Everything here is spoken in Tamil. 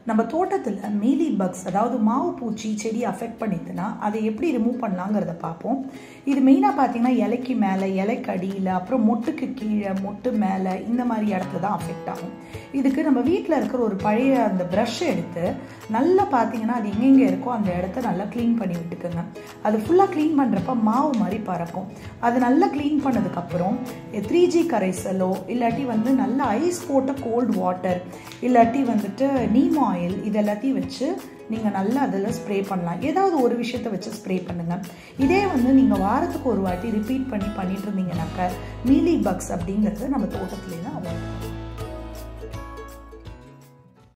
நம்ம தோட்டத்தில் மீலி பக்ஸ் அதாவது மாவு பூச்சி செடி அஃபெக்ட் பண்ணிட்டுனா அதை எப்படி ரிமூவ் பண்ணலாங்கிறத பார்ப்போம் இது மெயினாக பார்த்தீங்கன்னா இலைக்கு மேலே இலைக்கு அடியில் அப்புறம் மொட்டுக்கு கீழே மொட்டு மேலே இந்த மாதிரி இடத்துல தான் அஃபெக்ட் ஆகும் இதுக்கு நம்ம வீட்டில் இருக்கிற ஒரு பழைய அந்த ப்ரஷ் எடுத்து நல்லா பார்த்தீங்கன்னா அது எங்கெங்கே இருக்கோ அந்த இடத்த நல்லா க்ளீன் பண்ணி விட்டுக்குங்க அது ஃபுல்லாக க்ளீன் பண்ணுறப்ப மாவு மாதிரி பறக்கும் அது நல்லா க்ளீன் பண்ணதுக்கப்புறம் த்ரீ ஜி கரைசலோ இல்லாட்டி வந்து நல்ல ஐஸ் போட்ட கோல்டு வாட்டர் இல்லாட்டி வந்துட்டு நீம் ஆயில் இது எல்லாத்தையும் வச்சு நீங்கள் நல்லா அதில் ஸ்ப்ரே பண்ணலாம் ஏதாவது ஒரு விஷயத்தை வச்சு ஸ்ப்ரே பண்ணுங்கள் இதே வந்து நீங்கள் வாரத்துக்கு ஒரு வாட்டி ரிப்பீட் பண்ணி பண்ணிட்டு இருந்தீங்கன்னாக்க மீலி பக்ஸ் அப்படிங்கிறது நம்ம தோட்டத்துலேயே தான் அவ்வளோ